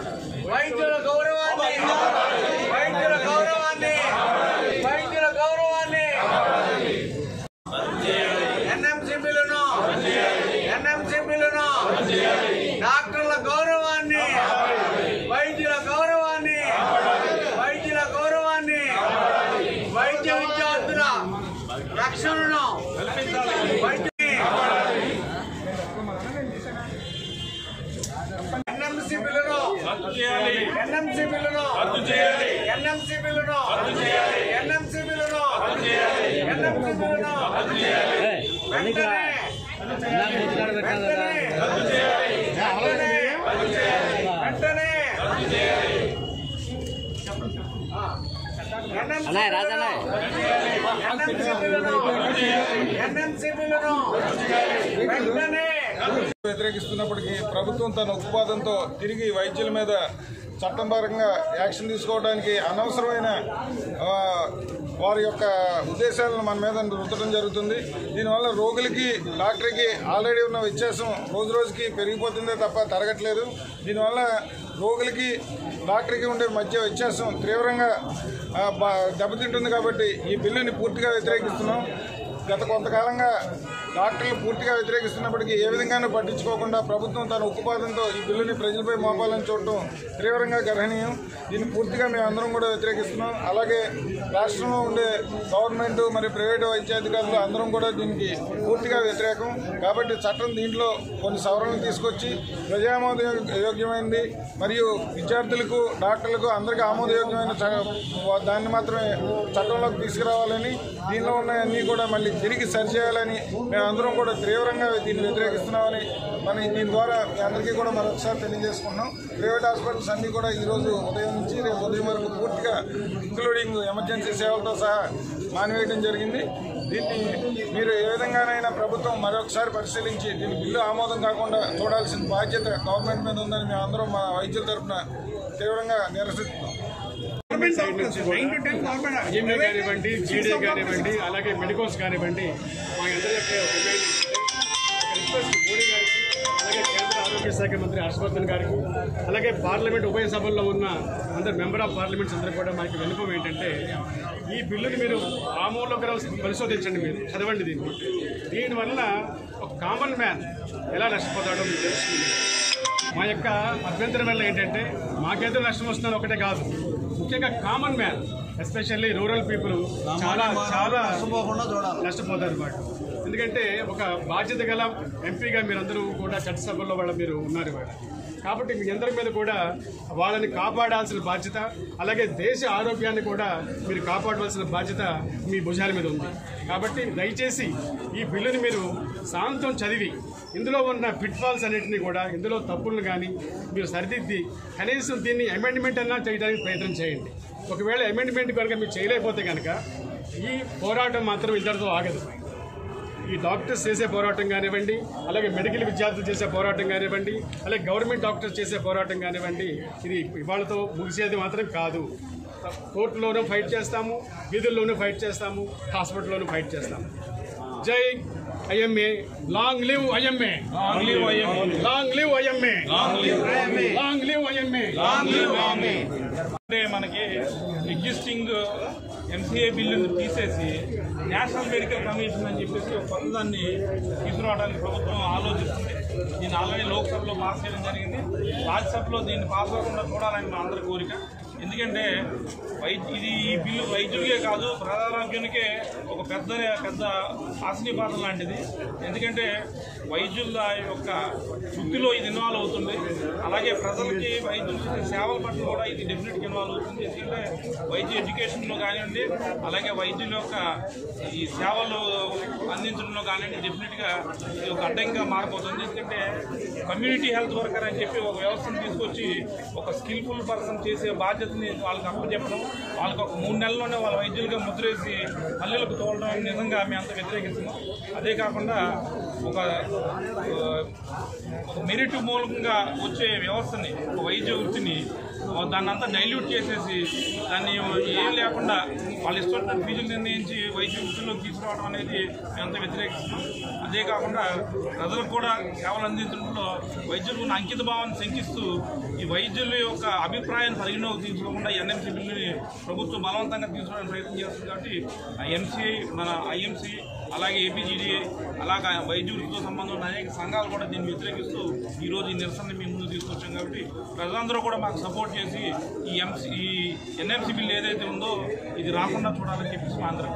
వైద్యుల గౌరవాన్ని వైద్యుల గౌరవాన్ని వైద్యుల గౌరవాన్ని ఎన్ఎంసీబీలను ఎన్ఎంసీబీలను డాక్టర్ల గౌరవాన్ని వైద్యుల గౌరవాన్ని వైద్యుల గౌరవాన్ని వైద్య విద్యార్థుల రక్షణను వైద్య ఎన్ఎంసీ బిల్లును ఎన్ఎంసీ బిల్లును ఎన్ఎంసీ బిల్లును ఎన్ఎంసీ బిల్లును ఎన్ఎంసీ బిల్లును వెంటనే వెంటనే వెంటనే అన్నయ్య రాజన్నయ్య ఎన్ఎంసీ బిల్లును ఎన్ఎంసీ బిల్లును వెంటనే వ్యతిరేకిస్తున్నప్పటికీ ప్రభుత్వం తన ఉత్పాదంతో తిరిగి వైద్యుల మీద చట్టపరంగా యాక్షన్ తీసుకోవడానికి అనవసరమైన ఆ, వారి యొక్క ఉద్దేశాలను మన మీద రుద్దడం జరుగుతుంది దీనివల్ల రోగులకి డాక్టర్కి ఆల్రెడీ ఉన్న వ్యత్యాసం రోజు రోజుకి పెరిగిపోతుందే తప్ప తరగట్లేదు దీనివల్ల రోగులకి డాక్టర్కి ఉండే మధ్య వ్యత్యాసం తీవ్రంగా ఆ, బ- దెబ్బతింటుంది కాబట్టి ఈ బిల్లుని పూర్తిగా వ్యతిరేకిస్తున్నాం గత కొంతకాలంగా డాక్టర్లు పూర్తిగా వ్యతిరేకిస్తున్నప్పటికీ ఏ విధంగానూ పట్టించుకోకుండా ప్రభుత్వం తన ఉక్కుపాదంతో ఈ బిల్లుని ప్రజలపై మోపాలని చూడటం తీవ్రంగా గర్హనీయం దీన్ని పూర్తిగా మేము అందరం కూడా వ్యతిరేకిస్తున్నాం అలాగే రాష్ట్రంలో ఉండే గవర్నమెంట్ మరియు ప్రైవేటు వైద్యాధికారులు అందరం కూడా దీనికి పూర్తిగా వ్యతిరేకం కాబట్టి చట్టం దీంట్లో కొన్ని సవరణలు తీసుకొచ్చి ప్రజామోద యోగ్యమైనది మరియు విద్యార్థులకు డాక్టర్లకు అందరికీ ఆమోదయోగ్యమైన చ- దాన్ని మాత్రమే చట్టంలోకి తీసుకురావాలని దీనిలో ఉన్న అన్నీ కూడా మళ్ళీ తిరిగి సరిచేయాలని మేమందరం కూడా తీవ్రంగా దీన్ని వ్యతిరేకిస్తున్నామని మన దీని ద్వారా మీ అందరికీ కూడా మరొకసారి తెలియజేసుకున్నాం ప్రైవేట్ హాస్పిటల్స్ అన్నీ కూడా ఈరోజు ఉదయం నుంచి రేపు ఉదయం వరకు పూర్తిగా ఇంక్లూడింగ్ ఎమర్జెన్సీ సేవలతో సహా మానివేయడం జరిగింది దీన్ని మీరు ఏ విధంగానైనా ప్రభుత్వం మరొకసారి పరిశీలించి దీని బిల్లు ఆమోదం కాకుండా చూడాల్సిన బాధ్యత గవర్నమెంట్ మీద ఉందని మేమందరం మా వైద్యుల తరఫున తీవ్రంగా నిరసిస్తున్నాం జిమ్మే కానివ్వండి జీడీ కానివ్వండి అలాగే మెడికోస్ కానివ్వండి మా అందరి యొక్క డిమాండ్ ఏంటంటే రిక్వెస్ట్ మోడీ గారికి అలాగే కేంద్ర ఆరోగ్య శాఖ మంత్రి హర్షవర్ధన్ గారికి అలాగే పార్లమెంట్ ఉభయ సభల్లో ఉన్న అందరు మెంబర్ ఆఫ్ పార్లమెంట్స్ అందరూ కూడా మనకి విన్నపం ఏంటంటే ఈ బిల్లుని మీరు ఆమూలకరం పరిశోధించండి మీరు చదవండి దీన్ని దీనివల్ల ఒక కామన్ మ్యాన్ ఎలా నష్టపోతాడో మీకు తెలుస్తుంది మా యొక్క అభ్యంతరం వల్ల ఏంటంటే మాకేదో నష్టం వస్తుందని ఒకటే కాదు ముఖ్యంగా common man especially rural people చాలా చాలా నష్టపోతారు అన్నమాట ఎందుకంటే ఒక బాధ్యత గల ఎంపీగా మీరందరూ కూడా చట్టసభల్లో వాళ్ళ మీరు ఉన్నారు ఇవాళ కాబట్టి మీ అందరి మీద కూడా వాళ్ళని కాపాడాల్సిన బాధ్యత అలాగే దేశ ఆరోగ్యాన్ని కూడా మీరు కాపాడవలసిన బాధ్యత మీ భుజాల మీద ఉంది కాబట్టి దయచేసి ఈ బిల్లుని మీరు శాంతం చదివి ఇందులో ఉన్న ఫిట్ఫాల్స్ అన్నింటినీ కూడా ఇందులో తప్పులను కానీ మీరు సరిదిద్ది కనీసం దీన్ని అమెండ్మెంట్ అన్నా చేయడానికి ప్రయత్నం చేయండి ఒకవేళ అమెండ్మెంట్ కనుక మీరు చేయలేకపోతే కనుక ఈ పోరాటం మాత్రం ఇద్దరితో ఆగదు ఈ డాక్టర్స్ చేసే పోరాటం కానివ్వండి అలాగే మెడికల్ విద్యార్థులు చేసే పోరాటం కానివ్వండి అలాగే గవర్నమెంట్ డాక్టర్స్ చేసే పోరాటం కానివ్వండి ఇది ఇవాళతో ముగిసేది మాత్రం కాదు కోర్టులోనూ ఫైట్ చేస్తాము వీధుల్లోనూ ఫైట్ చేస్తాము హాస్పిటల్లోనూ ఫైట్ చేస్తాము జై IMA long live IMA long live IMA long live IMA long live IMA అంటే మనకి ఎగ్జిస్టింగ్ ఎంసీఏ బిల్లును తీసేసి నేషనల్ మెడికల్ కమిషన్ అని చెప్పేసి ఒక పనుదాన్ని తీసుకురావడానికి ప్రభుత్వం ఆలోచిస్తుంది దీన్ని ఆల్రెడీ లోక్సభలో పాస్ చేయడం జరిగింది రాజ్యసభలో దీన్ని పాస్ అవ్వకుండా చూడాలని మా అందరి కోరిక ఎందుకంటే వైద్య ఇది ఈ బిల్లు వైద్యుడికే కాదు ప్రజారోగ్యానికే ఒక పెద్ద పెద్ద ఆశనీపాతం లాంటిది ఎందుకంటే వైద్యుల యొక్క వృత్తిలో ఇది ఇన్వాల్వ్ అవుతుంది అలాగే ప్రజలకి వైద్యులు చేసే సేవల పట్ల కూడా ఇది డెఫినెట్గా ఇన్వాల్వ్ అవుతుంది ఎందుకంటే వైద్య ఎడ్యుకేషన్లో కానివ్వండి అలాగే వైద్యుల యొక్క ఈ సేవలు అందించడంలో కానివ్వండి డెఫినెట్గా ఇది ఒక అడ్డంగా మారిపోతుంది ఎందుకంటే కమ్యూనిటీ హెల్త్ వర్కర్ అని చెప్పి ఒక వ్యవస్థను తీసుకొచ్చి ఒక స్కిల్ఫుల్ పర్సన్ చేసే బాధ్యతని వాళ్ళకి అప్పచెప్పడం వాళ్ళకి ఒక మూడు నెలల్లోనే వాళ్ళ వైద్యులుగా ముద్రేసి పల్లెలకు తోలడం నిజంగా మేము అంత వ్యతిరేకిస్తున్నాం అదే కాకుండా ఒక ఆ, ఒక మెరిట్ మూలంగా వచ్చే వ్యవస్థని ఒక వైద్య వృత్తిని దాన్ని అంతా డైల్యూట్ చేసేసి దాన్ని ఏం లేకుండా వాళ్ళు ఇష్టమైన ఫీజులు నిర్ణయించి వైద్య వృత్తిలోకి తీసుకురావడం అనేది మేమంతా వ్యతిరేకిస్తున్నాం అదే కాకుండా ప్రజలకు కూడా సేవలు అందించడంలో వైద్యులకు ఉన్న అంకిత భావాన్ని శంకిస్తూ ఈ వైద్యుల యొక్క అభిప్రాయాన్ని పరిగణలోకి తీసుకోకుండా ఎన్ఎంసీ బిల్లుని ప్రభుత్వం బలవంతంగా తీసుకోవడానికి ప్రయత్నం చేస్తుంది కాబట్టి ఎంసీఐ మన ఐఎంసీ అలాగే ఏపీజీడీ అలాగే వైద్య వృత్తితో సంబంధం ఉన్న అనేక సంఘాలు కూడా దీన్ని వ్యతిరేకిస్తూ ఈ రోజు ఈ నిరసన మేము ముందు తీసుకొచ్చాం కాబట్టి ప్రజలందరూ కూడా మాకు సపోర్ట్ చేసి ఈ ఎంసీ ఈ ఎన్ఎంసీ బిల్ ఏదైతే ఉందో ఇది రాకుండా చూడాలని చెప్పేసి మా అందరం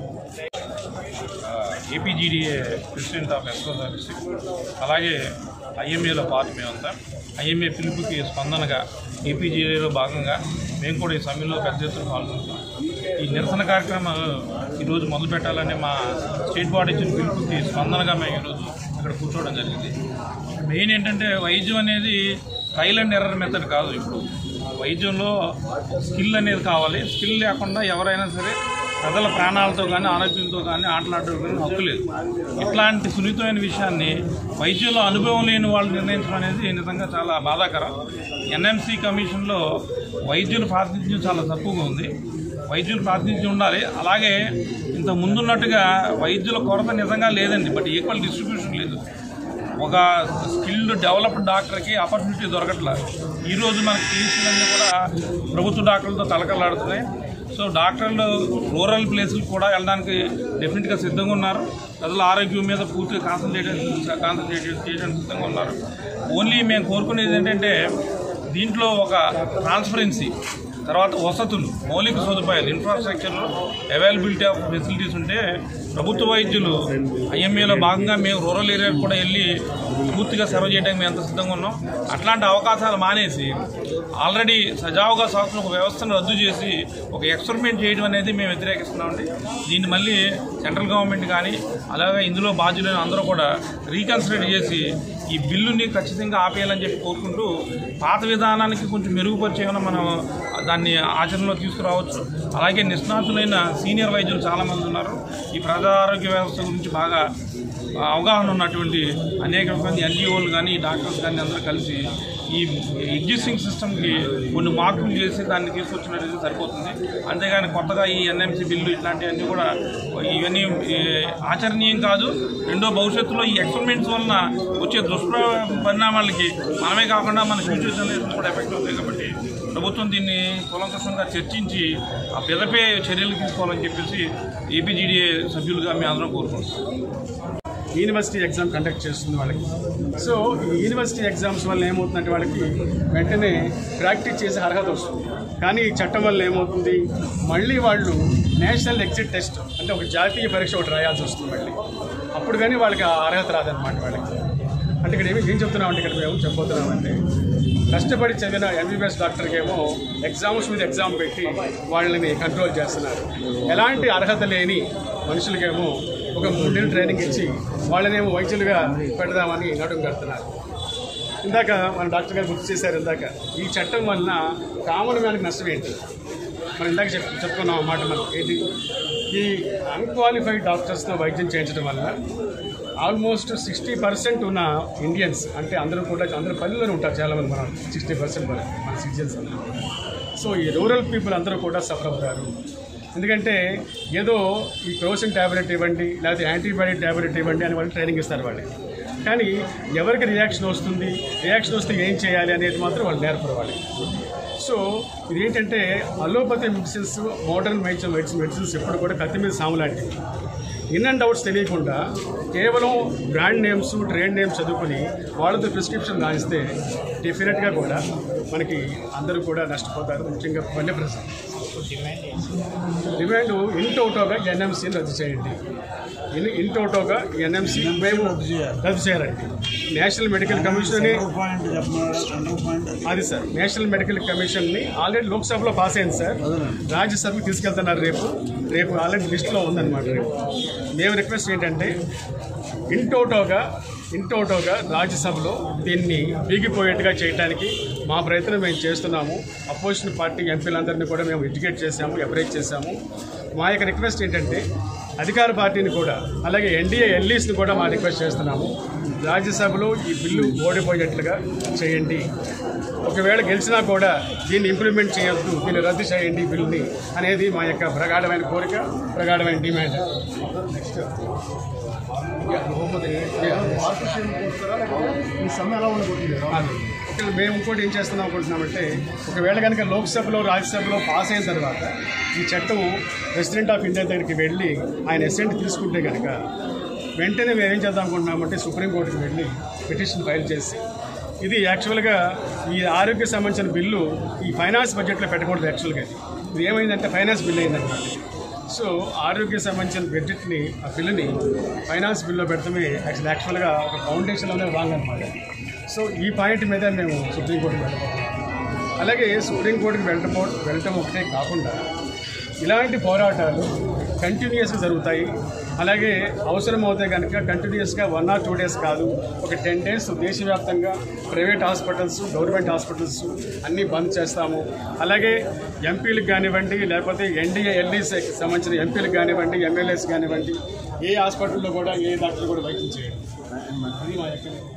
ఏపీజీడీఏ ప్రెసిడెంట్ ఆఫ్ ఎస్కో సర్వీస్ అలాగే ఐఎంఏలో పార్టీ మేమంతా ఐఎంఏ పిలుపుకి స్పందనగా ఏపీజీడీలో భాగంగా మేము కూడా ఈ సమ్మెలో పెద్ద ఎత్తున పాల్గొంటున్నాం ఈ నిరసన కార్యక్రమాలు ఈరోజు మొదలు పెట్టాలని మా స్టేట్ బాడీ ఇచ్చిన పిలుపుకి స్పందనగా మేము ఈరోజు ఇక్కడ కూర్చోవడం జరిగింది మెయిన్ ఏంటంటే వైద్యం అనేది ట్రయల్ అండ్ ఎర్రర్ మెథడ్ కాదు ఇప్పుడు వైద్యంలో స్కిల్ అనేది కావాలి స్కిల్ లేకుండా ఎవరైనా సరే ప్రజల ప్రాణాలతో కానీ ఆరోగ్యంతో కానీ ఆటలాడడం కానీ హక్కు లేదు ఇట్లాంటి సున్నితమైన విషయాన్ని వైద్యంలో అనుభవం లేని వాళ్ళు నిర్ణయించడం అనేది నిజంగా చాలా బాధాకరం ఎన్ఎంసీ కమిషన్లో వైద్యుల ప్రాతినిధ్యం చాలా తక్కువగా ఉంది వైద్యులు ప్రాతినిధ్యం ఉండాలి అలాగే ఇంత ముందున్నట్టుగా వైద్యుల కొరత నిజంగా లేదండి బట్ ఈక్వల్ డిస్ట్రిబ్యూషన్ లేదు ఒక స్కిల్డ్ డెవలప్డ్ డాక్టర్కి ఆపర్చునిటీ దొరకట్లేదు ఈరోజు మనకి టీసీలన్నీ కూడా ప్రభుత్వ డాక్టర్లతో తలకలాడుతున్నాయి సో డాక్టర్లు రూరల్ ప్లేసులకు కూడా వెళ్ళడానికి డెఫినెట్గా సిద్ధంగా ఉన్నారు ప్రజల ఆరోగ్యం మీద పూర్తిగా కాన్సన్ట్రేట్ కాన్సన్ట్రేట్ చేయడానికి సిద్ధంగా ఉన్నారు ఓన్లీ మేము కోరుకునేది ఏంటంటే దీంట్లో ఒక ట్రాన్స్పరెన్సీ తర్వాత వసతులు మౌలిక సదుపాయాలు ఇన్ఫ్రాస్ట్రక్చర్ అవైలబిలిటీ ఆఫ్ ఫెసిలిటీస్ ఉంటే ప్రభుత్వ వైద్యులు ఐఎంఏలో భాగంగా మేము రూరల్ ఏరియాకి కూడా వెళ్ళి పూర్తిగా సేవ చేయడానికి మేము ఎంత సిద్ధంగా ఉన్నాం అట్లాంటి అవకాశాలు మానేసి ఆల్రెడీ సజావుగా సాగుతున్న ఒక వ్యవస్థను రద్దు చేసి ఒక ఎక్స్పెరిమెంట్ చేయడం అనేది మేము వ్యతిరేకిస్తున్నామండి దీన్ని మళ్ళీ సెంట్రల్ గవర్నమెంట్ కానీ అలాగే ఇందులో బాధ్యులైన అందరూ కూడా రీకన్సిడర్ చేసి ఈ బిల్లుని ఖచ్చితంగా ఆపేయాలని చెప్పి కోరుకుంటూ పాత విధానానికి కొంచెం మెరుగుపరిచేమైనా మనం దాన్ని ఆచరణలో తీసుకురావచ్చు అలాగే నిష్ణాతులైన సీనియర్ వైద్యులు చాలామంది ఉన్నారు ఈ ప్రజా ఆరోగ్య వ్యవస్థ గురించి బాగా అవగాహన ఉన్నటువంటి అనేక మంది ఎన్జిఓలు కానీ డాక్టర్స్ కానీ అందరూ కలిసి ఈ ఎగ్జిస్టింగ్ సిస్టమ్కి కొన్ని మార్పులు చేసి దాన్ని తీసుకొచ్చినట్టు సరిపోతుంది అంతేగాని కొత్తగా ఈ ఎన్ఎంసీ బిల్లు ఇట్లాంటివన్నీ కూడా ఇవన్నీ ఏ, ఆచరణీయం కాదు రెండో భవిష్యత్తులో ఈ ఎక్స్పెరిమెంట్స్ వలన వచ్చే దుష్ప్ర పరిణామాలకి మనమే కాకుండా మన ఫ్యూచర్ జనరేషన్ కూడా ఎఫెక్ట్ అవుతాయి కాబట్టి ప్రభుత్వం దీన్ని కులంకషంగా చర్చించి ఆ పిదపే చర్యలు తీసుకోవాలని చెప్పేసి ఏపీజీడీఏ సభ్యులుగా మేము అందరం కోరుకుంటున్నాం యూనివర్సిటీ ఎగ్జామ్ కండక్ట్ చేస్తుంది వాళ్ళకి సో ఈ యూనివర్సిటీ ఎగ్జామ్స్ వల్ల ఏమవుతుందంటే వాళ్ళకి వెంటనే ప్రాక్టీస్ చేసే అర్హత వస్తుంది కానీ ఈ చట్టం వల్ల ఏమవుతుంది మళ్ళీ వాళ్ళు నేషనల్ ఎగ్జిట్ టెస్ట్ అంటే ఒక జాతీయ పరీక్ష ఒకటి రాయాల్సి వస్తుంది మళ్ళీ అప్పుడు కానీ వాళ్ళకి ఆ అర్హత రాదనమాట వాళ్ళకి అంటే ఇక్కడ ఏమి ఏం చెప్తున్నామంటే ఇక్కడ మేము చెప్పబోతున్నామంటే కష్టపడి చదివిన ఎంబీబీఎస్ డాక్టర్కి ఏమో ఎగ్జామ్స్ మీద ఎగ్జామ్ పెట్టి వాళ్ళని కంట్రోల్ చేస్తున్నారు ఎలాంటి అర్హత లేని మనుషులకేమో ఒక మూడేళ్ళు ట్రైనింగ్ ఇచ్చి వాళ్ళనేమో వైద్యులుగా పెడదామని నడుం కడుతున్నారు ఇందాక మన డాక్టర్ గారు గుర్తు చేశారు ఇందాక ఈ చట్టం వలన కామన్ మ్యాన్కి నష్టం ఏంటి మనం ఇందాక చెప్ చెప్పుకున్నాం అన్నమాట మనం ఏంటి ఈ అన్క్వాలిఫైడ్ డాక్టర్స్తో వైద్యం చేయించడం వల్ల ఆల్మోస్ట్ సిక్స్టీ పర్సెంట్ ఉన్న ఇండియన్స్ అంటే అందరూ కూడా అందరూ పల్లెల్లోనే ఉంటారు చాలామంది మనం సిక్స్టీ పర్సెంట్ మన మన సిటిజన్స్ అందరూ సో ఈ రూరల్ పీపుల్ అందరూ కూడా సఫర్ అవుతారు ఎందుకంటే ఏదో ఈ క్రోసిన్ ట్యాబ్లెట్ ఇవ్వండి లేకపోతే యాంటీబయాటిక్ ట్యాబ్లెట్ ఇవ్వండి అని వాళ్ళు ట్రైనింగ్ ఇస్తారు వాళ్ళకి కానీ ఎవరికి రియాక్షన్ వస్తుంది రియాక్షన్ వస్తే ఏం చేయాలి అనేది మాత్రం వాళ్ళు నేర్పరు వాళ్ళకి సో ఇది ఏంటంటే allopathy medicines modern medicine medicine medicines ఎప్పుడు కూడా కత్తి మీద సాము లాంటివి ఇన్ అండ్ అవుట్స్ తెలియకుండా కేవలం బ్రాండ్ నేమ్స్ ట్రేడ్ నేమ్స్ చదువుకుని వాళ్ళతో ప్రిస్క్రిప్షన్ రాయిస్తే డెఫినెట్గా కూడా మనకి అందరూ కూడా నష్టపోతారు ముఖ్యంగా పల్లె ప్రజలు డిమాండ్ ఇన్ టోటోగా ఎన్ఎంసీని రద్దు చేయండి ఇన్ ఇన్ టోటోగా ఎన్ఎంసీ మేము రద్దు చేయాలండి నేషనల్ మెడికల్ కమిషన్ అది సార్ నేషనల్ మెడికల్ కమిషన్ని ఆల్రెడీ లోక్సభలో పాస్ అయింది సార్ రాజ్యసభకి తీసుకెళ్తున్నారు రేపు రేపు ఆల్రెడీ లిస్టులో ఉందన్నమాట రేపు మేము రిక్వెస్ట్ ఏంటంటే ఇన్ టోటోగా ఇన్ టోటోగా రాజ్యసభలో దీన్ని బీగిపోయేట్టుగా చేయడానికి మా ప్రయత్నం మేము చేస్తున్నాము అపోజిషన్ పార్టీ ఎంపీలందరినీ కూడా మేము ఎడ్యుకేట్ చేశాము అప్రైజ్ చేశాము మా యొక్క రిక్వెస్ట్ ఏంటంటే అధికార పార్టీని కూడా అలాగే ఎన్డీఏ ఎల్ఈస్ని కూడా మా రిక్వెస్ట్ చేస్తున్నాము రాజ్యసభలో ఈ బిల్లు ఓడిపోయేట్లుగా చేయండి ఒకవేళ గెలిచినా కూడా దీన్ని ఇంప్లిమెంట్ చేయొద్దు దీన్ని రద్దు చేయండి ఈ బిల్లుని అనేది మా యొక్క ప్రగాఢమైన కోరిక ప్రగాఢమైన డిమాండ్ అది. ఇక్కడ మేము ఇంకోటి ఏం చేస్తున్నాం అనుకుంటున్నామంటే ఒకవేళ కనుక లోక్సభలో రాజ్యసభలో పాస్ అయిన తర్వాత ఈ చట్టం ప్రెసిడెంట్ ఆఫ్ ఇండియా దగ్గరికి వెళ్ళి ఆయన ఎసెంట్ తీసుకుంటే కనుక వెంటనే మేము ఏం చేద్దాం అనుకుంటున్నామంటే సుప్రీంకోర్టుకి వెళ్ళి పిటిషన్ ఫైల్ చేసి ఇది యాక్చువల్గా ఈ ఆరోగ్య సంబంధించిన బిల్లు ఈ ఫైనాన్స్ బడ్జెట్లో పెట్టకూడదు యాక్చువల్గా ఇది ఇది ఏమైందంటే ఫైనాన్స్ బిల్ అయిందన్నమాట సో ఆరోగ్య సంబంధించిన బడ్జెట్ని ఆ బిల్లుని ఫైనాన్స్ బిల్లో పెడతామే యాక్చువల్ యాక్చువల్గా ఒక ఫౌండేషన్లోనే రాంగ్ అనమాట సో ఈ పాయింట్ మీద మేము సుప్రీంకోర్టుకి వెళ్ళబోతున్నాం అలాగే సుప్రీంకోర్టుకి వెళ్ళటం వెళ్ళటం ఒకటే కాకుండా ఇలాంటి పోరాటాలు కంటిన్యూస్గా జరుగుతాయి అలాగే అవసరం అవుతే కనుక కంటిన్యూస్గా వన్ ఆర్ టూ డేస్ కాదు ఒక టెన్ డేస్ దేశవ్యాప్తంగా ప్రైవేట్ హాస్పిటల్స్ గవర్నమెంట్ హాస్పిటల్స్ అన్నీ బంద్ చేస్తాము అలాగే ఎంపీలకు కానివ్వండి లేకపోతే ఎన్డీఏ ఎల్ఈసీకి సంబంధించిన ఎంపీలకు కానివ్వండి ఎమ్మెల్యేస్ కానివ్వండి ఏ హాస్పిటల్లో కూడా ఏ డాక్టర్ కూడా వైద్యం చేయడం అది మా యొక్క